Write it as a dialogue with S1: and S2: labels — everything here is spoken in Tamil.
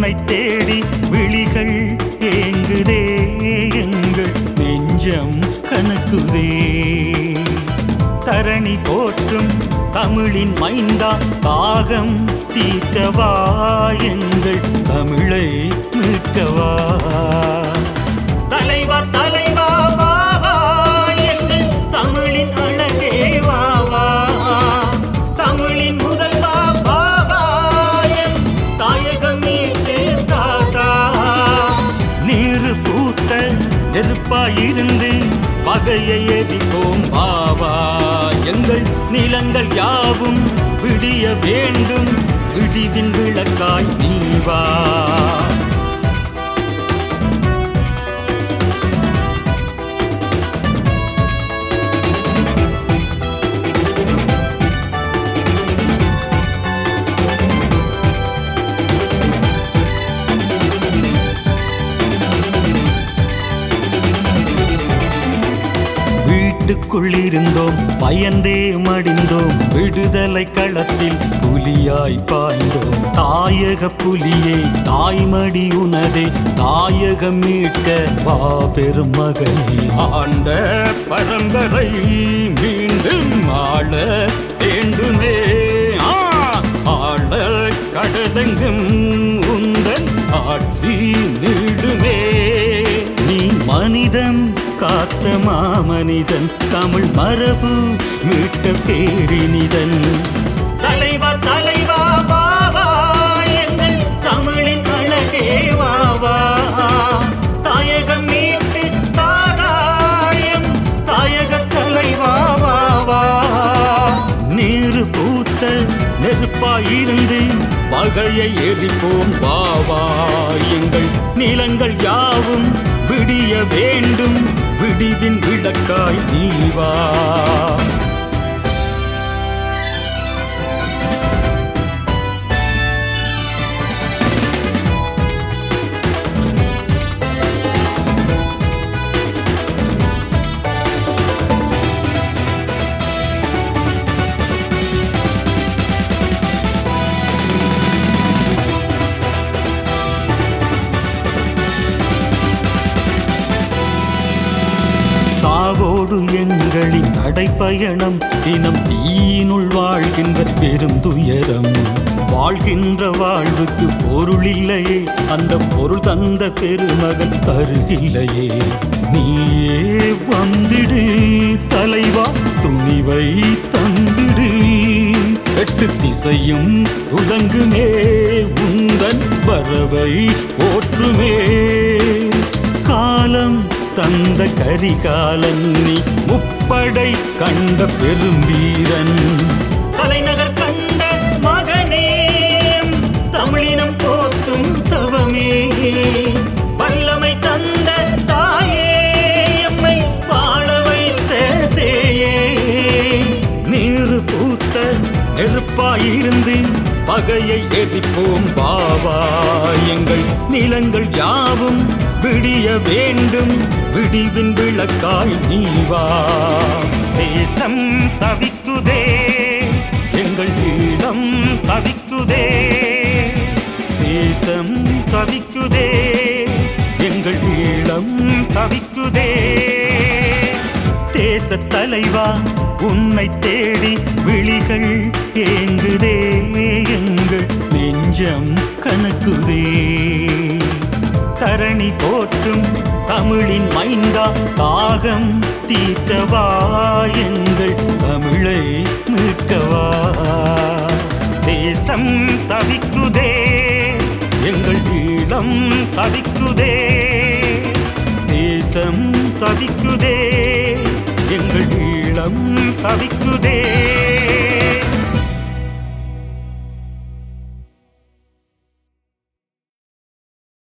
S1: உன்னை தேடி விழிகள் ஏங்குதே எங்கள் நெஞ்சம் கணக்குதே தரணி போற்றும் தமிழின் மைந்தா தாகம் தீர்க்கவா எங்கள் தமிழை மீட்கவா தலைவா தலைவா வா, வா, எங்கள் தமிழின் அழகே வா, வா. தமிழின் முதல்வா வா, வா, எம் தாயகம் மீட்டு தாத்தா. நீரு பூத்த நெருப்பாயிருந்து பகையை எதிர்ப்போம் பாவா எங்கள் நிலங்கள் யாவும் விடிய வேண்டும் விடிவின் விளக்காய் நீவா வீட்டுக்குள் இருந்தோம் பயந்தே மடிந்தோம் விடுதலை களத்தில் புலியாய் பாய்ந்தோம் தாயக புலியே தாய்மடி உனதே தாயகம் மீட்க வா பெரும் மகனே ஆண்ட பரம்பரை மீண்டும் ஆள வேண்டுமே ஆ, ஆள கடலெங்கும் உந்தன் ஆட்சி நீடுமே நீ மனிதன் காத்த மாமனிதன் தமிழ் மரபு மீட்ட பேரினிதன் தலைவா தலைவா பாபா எங்கள் தமிழின் அழகே வாவா தாயகம் மீட்டு தாராயம் தாயக தலைவா வாவா நீரு பூத்த நெருப்பாயிருந்து பகையை எரிப்போம் வாவா எங்கள் நிலங்கள் யாவும் விடிய வேண்டும் விடிவின் விளக்காய் நீவா சாவோடு எங்களின் நடைப்பயணம் தினம் தீயினுள் வாழ்கின்ற பெரும் துயரம் வாழ்கின்ற வாழ்வுக்கு பொருள் இல்லையே அந்த பொருள் தந்த பெருமகன் தருகில்லையே நீயே வந்திடு தலைவா துணிவை தந்திடு எட்டு திசையும் உலங்குமே உந்தன் வரவை போற்றுமே காலம் தந்த கரிகாலன் நீ முப்படை கண்ட பெரும்பீரன் தலைநகர் கண்ட மகனே தமிழினம் போற்றும் தவமே வல்லமை தந்த தாயே எம்மை வாழ வைத்த சேயே நீரு பூத்த நெருப்பாயிருந்து பகையை எதிர்ப்போம் பாவா எங்கள் நிலங்கள் யாவும் விடிய வேண்டும் விடிவின் விளக்காய் நீவா தேசம் தவிக்குதே எங்கள் ஈழம் தவிக்குதே தேசம் தவிக்குதே எங்கள் ஈழம் தவிக்குதே தேச தலைவா உன்னை தேடி விழிகள் ஏங்குதே எங்கள் நெஞ்சம் கணக்குதே தரணி போற்றும் தமிழின் மைந்தா தாகம் தீர்க்கவா எங்கள் தமிழை மீட்கவா தேசம் தவிக்குதே எங்கள் ஈழம் தவிக்குதே தேசம் தவிக்குதே எங்கள் ஈழம் தவிக்குதே